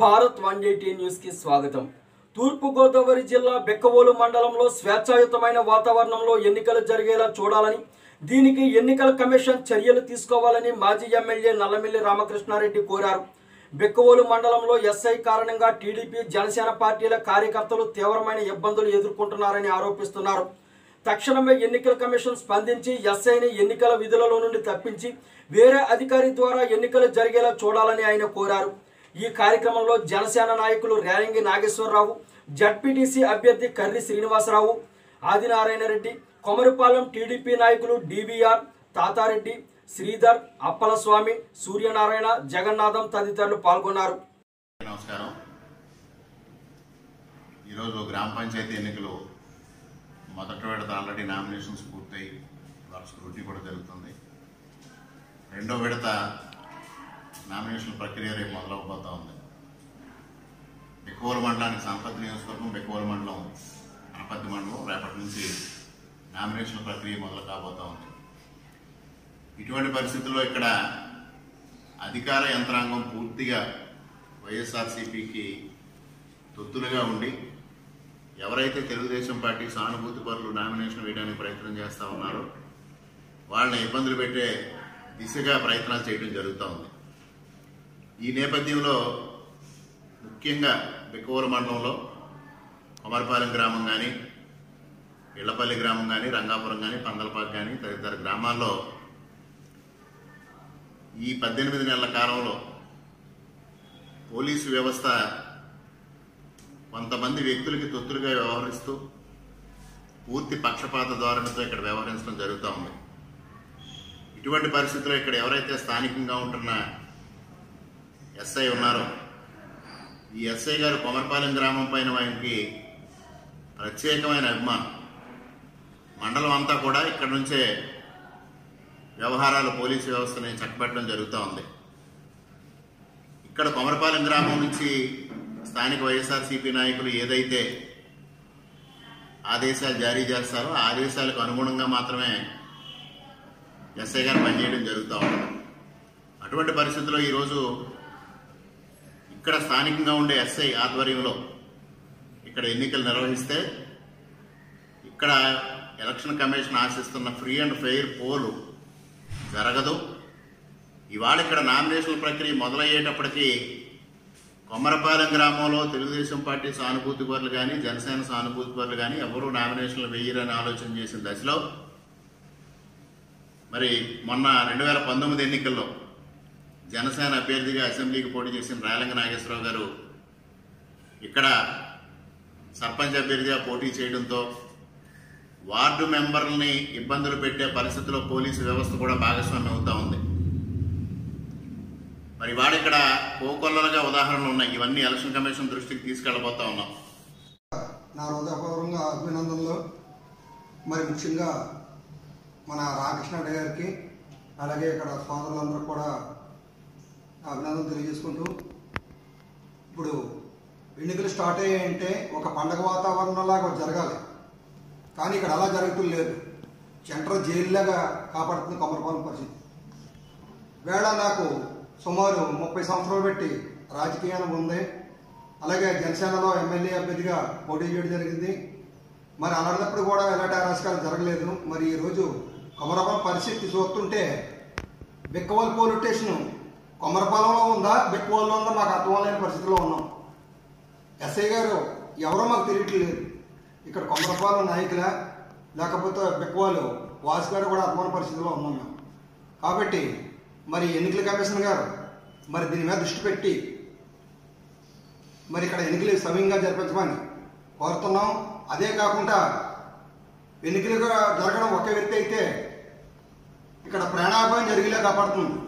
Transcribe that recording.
Bharat one eighty news కి స్వాగతం తూర్పు గోదావరి జిల్లా బెక్కవోలు మండలంలో స్వేచ్ఛాయుతమైన వాతావరణంలో ఎన్నికలు జరిగేలా చూడాలని దీనికి ఎన్నికల కమిషన్ చర్యలు తీసుకోవాలని మాజీ ఎమ్మెల్యే నల్లమిల్లి రామకృష్ణారెడ్డి కోరారు బెక్కవోలు మండలంలో ఎస్ఐ కారణంగా టీడీపీ జనసేన పార్టీల కార్యకర్తలు తీవ్రమైన ఇబ్బందులు ఎదుర్కొంటున్నారని ఆరోపిస్తున్నారు తక్షణమే ఎన్నికల కమిషన్ స్పందించి ఎస్ఐని ఎన్నికల విధులలో నుండి తప్పించి వేరే అధికారి ద్వారా ఎన్నికలు జరిగేలా చూడాలని ఆయన కోరారు ఈ కార్యక్రమంలో జనసేన నాయకులు రేలంగి నాగేశ్వరరావు జడ్పీటీసీ అభ్యర్థి కర్రి శ్రీనివాసరావు ఆదినారాయణ రెడ్డి కొమరిపాలెం టీడీపీ నాయకులు డివిఆర్ తాతారెడ్డి శ్రీధర్ అప్పలస్వామి సూర్యనారాయణ జగన్నాథం తదితరులు పాల్గొన్నారు నమస్కారం ఈరోజు గ్రామ పంచాయతీ ఎన్నికలు మొదటి విడత ఆల్రెడీ నామినేషన్స్ పూర్తయి వాళ్ళ స్క్రూటినీ కూడా జరుగుతుంది రెండో విడత నామినేషన్ ప్రక్రియ రేపు మొదలవబోతా ఉంది బెక్కువల మండలానికి సంపత్ నియోజకవర్గం బెక్కువల మండలం అనపత్తి మండలం రేపటి నుంచి నామినేషన్ ప్రక్రియ మొదలు కాబోతా ఉంది ఇటువంటి పరిస్థితుల్లో ఇక్కడ అధికార యంత్రాంగం పూర్తిగా వైఎస్ఆర్సీపీకి తొత్తులుగా ఉండి ఎవరైతే తెలుగుదేశం పార్టీ సానుభూతి పరులు నామినేషన్ వేయడానికి ప్రయత్నం చేస్తూ ఉన్నారో వాళ్ళని ఇబ్బందులు పెట్టే దిశగా ప్రయత్నాలు చేయడం జరుగుతూ ఉంది ఈ నేపథ్యంలో ముఖ్యంగా బిక్కవూరు మండలంలో కొమరపాలెం గ్రామం కానీ ఇళ్లపల్లి గ్రామం కానీ రంగాపురం కానీ పందలపాకు కానీ తదితర గ్రామాల్లో ఈ పద్దెనిమిది నెలల కాలంలో పోలీసు వ్యవస్థ కొంతమంది వ్యక్తులకి తొత్తులుగా వ్యవహరిస్తూ పూర్తి పక్షపాత ధోరణితో ఇక్కడ వ్యవహరించడం జరుగుతూ ఉంది ఇటువంటి పరిస్థితుల్లో ఇక్కడ ఎవరైతే స్థానికంగా ఉంటున్న ఎస్ఐ ఉన్నారో ఈ ఎస్ఐ గారు కొమరపాలెం గ్రామం పైన ఆయనకి ప్రత్యేకమైన అభిమానం మండలం అంతా కూడా ఇక్కడ నుంచే వ్యవహారాల పోలీసు వ్యవస్థని చక్కబెట్టడం జరుగుతూ ఉంది ఇక్కడ కొమరపాలెం గ్రామం నుంచి స్థానిక వైఎస్ఆర్సీపీ నాయకులు ఏదైతే ఆదేశాలు జారీ చేస్తారో ఆ ఆదేశాలకు అనుగుణంగా మాత్రమే ఎస్ఐ గారు పనిచేయడం జరుగుతూ ఉంది అటువంటి పరిస్థితుల్లో ఈరోజు ఇక్కడ స్థానికంగా ఉండే ఎస్ఐ ఆధ్వర్యంలో ఇక్కడ ఎన్నికలు నిర్వహిస్తే ఇక్కడ ఎలక్షన్ కమిషన్ ఆశిస్తున్న ఫ్రీ అండ్ ఫెయిర్ పోలు జరగదు ఇవాళ ఇక్కడ నామినేషన్ ప్రక్రియ మొదలయ్యేటప్పటికీ కొమ్మరపాలెం గ్రామంలో తెలుగుదేశం పార్టీ సానుభూతి పరులు కానీ జనసేన సానుభూతి పరులు కానీ ఎవరూ నామినేషన్లు వేయరని ఆలోచన చేసిన దశలో మరి మొన్న రెండు వేల పంతొమ్మిది ఎన్నికల్లో జనసేన అభ్యర్థిగా అసెంబ్లీకి పోటీ చేసిన రేలంగ నాగేశ్వరరావు గారు ఇక్కడ సర్పంచ్ అభ్యర్థిగా పోటీ చేయడంతో వార్డు మెంబర్లని ఇబ్బందులు పెట్టే పరిస్థితిలో పోలీసు వ్యవస్థ కూడా భాగస్వామ్యం అవుతా ఉంది మరి వాడు ఇక్కడ కోకొల్లలుగా ఉదాహరణలు ఉన్నాయి ఇవన్నీ ఎలక్షన్ కమిషన్ దృష్టికి తీసుకెళ్ళబోతా ఉన్నాం నా హృదయపూర్వకంగా అభినందనలు మరి ముఖ్యంగా మన రామకృష్ణ గారికి అలాగే ఇక్కడ సోదరులందరూ కూడా అభినందనలు తెలియజేసుకుంటూ ఇప్పుడు ఎన్నికలు స్టార్ట్ అయ్యాయంటే ఒక పండగ వాతావరణంలాగా జరగాలి కానీ ఇక్కడ అలా జరుగుతుంది లేదు సెంట్రల్ జైల్లాగా కాపాడుతుంది కొమరపాలెం పరిస్థితి వేళ నాకు సుమారు ముప్పై సంవత్సరాలు పెట్టి రాజకీయాలు ఉంది అలాగే జనసేనలో ఎమ్మెల్యే అభ్యర్థిగా పోటీ చేయడం జరిగింది మరి అలాంటప్పుడు కూడా ఎలాంటి అరాచకాలు జరగలేదు మరి ఈరోజు కొమరపాలెం పరిస్థితి చూస్తుంటే బిక్కవల్ పోలీస్ స్టేషన్ కొమరపాలెంలో ఉందా బిక్కవల్లో ఉందా మాకు అర్థం లేని పరిస్థితిలో ఉన్నాం ఎస్ఐ గారు ఎవరో మాకు తెలియట్లేదు ఇక్కడ కొమరపాలెం నాయకుల లేకపోతే బిక్కవాళ్ళు వాసు గారు కూడా అర్థమైన పరిస్థితిలో ఉన్నాం మేము కాబట్టి మరి ఎన్నికల కమిషన్ గారు మరి దీని మీద దృష్టి పెట్టి మరి ఇక్కడ ఎన్నికలు సమయంగా జరిపించమని కోరుతున్నాం అదే కాకుండా ఎన్నికలుగా జరగడం ఒక వ్యక్తి అయితే ఇక్కడ ప్రాణాపాయం జరిగేలా కాపాడుతుంది